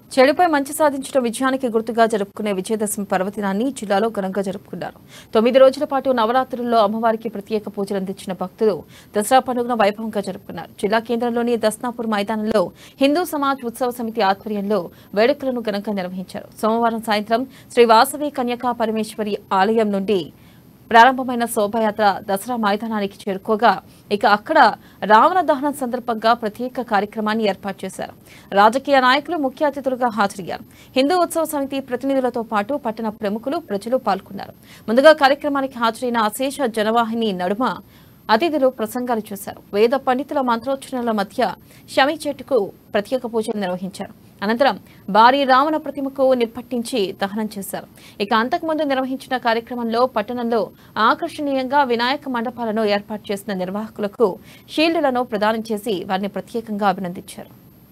చెడుపై మంచి సాధించడం విజయానికి గుర్తుగా జరుపుకునే విజయదశమి పర్వదినాన్ని జిల్లాలో ఘనంగా జరుపుకున్నారు తొమ్మిది రోజుల పాటు నవరాత్రుల్లో అమ్మవారికి ప్రత్యేక పూజలు అందించిన భక్తులు దసరా పండుగను వైభవంగా జరుపుకున్నారు జిల్లా కేంద్రంలోని దస్నాపూర్ మైదానంలో హిందూ సమాజ్ ఉత్సవ సమితి ఆధ్వర్యంలో వేడుకలను ఘనంగా నిర్వహించారు సోమవారం సాయంత్రం శ్రీ వాసవి కన్యకా పరమేశ్వరి ఆలయం నుండి ప్రారంభమైన శోభాయాత్ర దసరా మైదానానికి చేరుకోగా ఇక అక్కడ రావణ దహనం సందర్భంగా ప్రత్యేక కార్యక్రమాన్ని ఏర్పాటు చేశారు రాజకీయ నాయకులు ముఖ్య అతిథులుగా హాజరయ్యారు హిందూ ఉత్సవ సమితి ప్రతినిధులతో పాటు పట్టణ ప్రముఖులు ప్రజలు పాల్గొన్నారు ముందుగా కార్యక్రమానికి హాజరైన అశేష జనవాహిని నడుమ అతిథులు ప్రసంగాలు చేశారు వేద పండితుల మంత్రోచ్చరణల మధ్య శమి చెట్టుకు ప్రత్యేక పూజలు నిర్వహించారు అనంతరం భారీ రావణ ప్రతిమకు నిప్పట్టించి దహనం చేశారు ఇక అంతకుముందు నిర్వహించిన కార్యక్రమంలో పట్టణంలో ఆకర్షణీయంగా వినాయక మండపాలను ఏర్పాటు చేసిన నిర్వాహకులకు షీల్డులను ప్రదానం చేసి వారిని ప్రత్యేకంగా అభినందించారు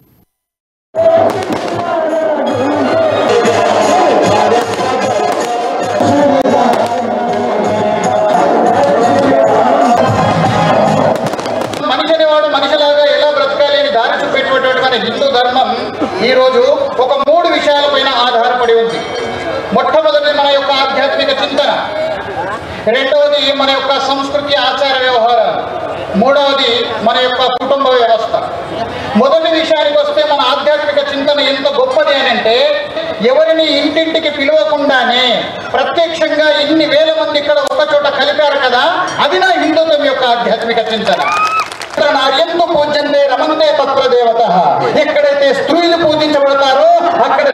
మనిషి అనేవాడు మనిషిలాగా ఎలా బ్రతకాలి అని దారి చూపేటటువంటి మన హిందూ ధర్మం ఈరోజు ఒక మూడు విషయాలపైన ఆధారపడి ఉంది మొట్టమొదటి మన యొక్క ఆధ్యాత్మిక చింతన రెండవది మన యొక్క సంస్కృతి ఆచార వ్యవహారాలు మూడవది మన యొక్క కుటుంబ వ్యవస్థ మొదటి విషయానికి వస్తే మన ఆధ్యాత్మిక చింతన ఎంత గొప్పది అని అంటే ఎవరిని ఇంటింటికి పిలవకుండానే ప్రత్యక్షంగా ఇన్ని వేల మంది ఇక్కడ ఒక చోట కలిపారు కదా అది నా హిందుత్వం యొక్క ఆధ్యాత్మిక చింతన నార్యంతో పూజంతే రమంతే తత్వ దేవత ఎక్కడైతే స్త్రీలు పూజించబడతారో అక్కడ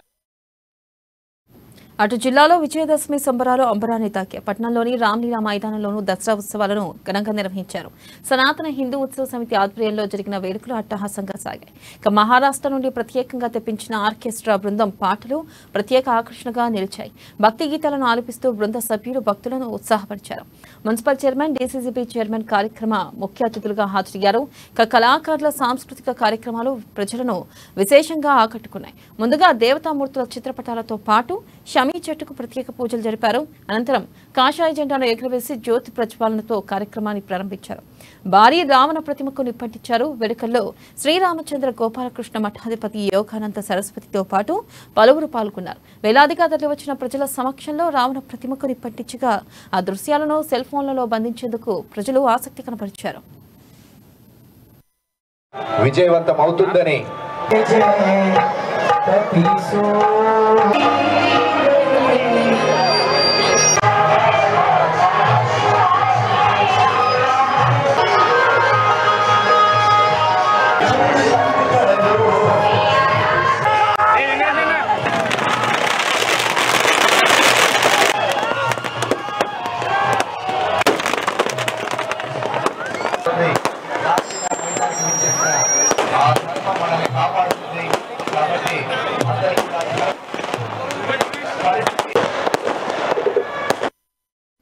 అటు జిల్లాలో విజయదశమి సంబరాలు అంబరాన్ని తాకే పట్టణంలోని రామ్లీలా మైదానంలోనూ దసరా ఉత్సవాలను ఘనంగా నిర్వహించారు సనాతన హిందూ ఉత్సవ సమితి ఆధ్వర్యంలో జరిగిన వేడుకలు అట్టహాసంగా సాగాయి ఇక మహారాష్ట్ర నుండి ప్రత్యేకంగా తెప్పించిన ఆర్కెస్ట్రా బృందం పాటలు ప్రత్యేక ఆకర్షణగా నిలిచాయి భక్తి గీతాలను ఆలపిస్తూ బృంద సభ్యులు భక్తులను ఉత్సాహపరిచారు మున్సిపల్ చైర్మన్ డీసీసీబీ చైర్మన్ కార్యక్రమ ముఖ్య అతిథులుగా హాజరయ్యారు ఇక కళాకారుల సాంస్కృతిక కార్యక్రమాలు ప్రజలను విశేషంగా ఆకట్టుకున్నాయి ముందుగా దేవతామూర్తుల చిత్రపటాలతో పాటు షమీ చెట్టుకు ప్రత్యేక పూజలు జరిపారు అనంతరం కాషాయ జెండాను ఎగురవేసి జ్యోతి ప్రజ్వాలనతో కార్యక్రమాన్ని ప్రారంభించారు భారీ రావణ ప్రతిమకు నిప్పంటించారు వేడుకల్లో శ్రీరామచంద్ర గోపాలకృష్ణ మఠాధిపతి యోగానంద సరస్వతితో పాటు పలువురు పాల్గొన్నారు వేలాదిగా తరలివచ్చిన ప్రజల సమక్షంలో రావణ ప్రతిమకు నిప్పంటించగా ఆ దృశ్యాలను సెల్ ఫోన్లలో బంధించేందుకు ప్రజలు ఆసక్తి కనబరిచారు విజయవంతం అవుతుందని जय तपीसो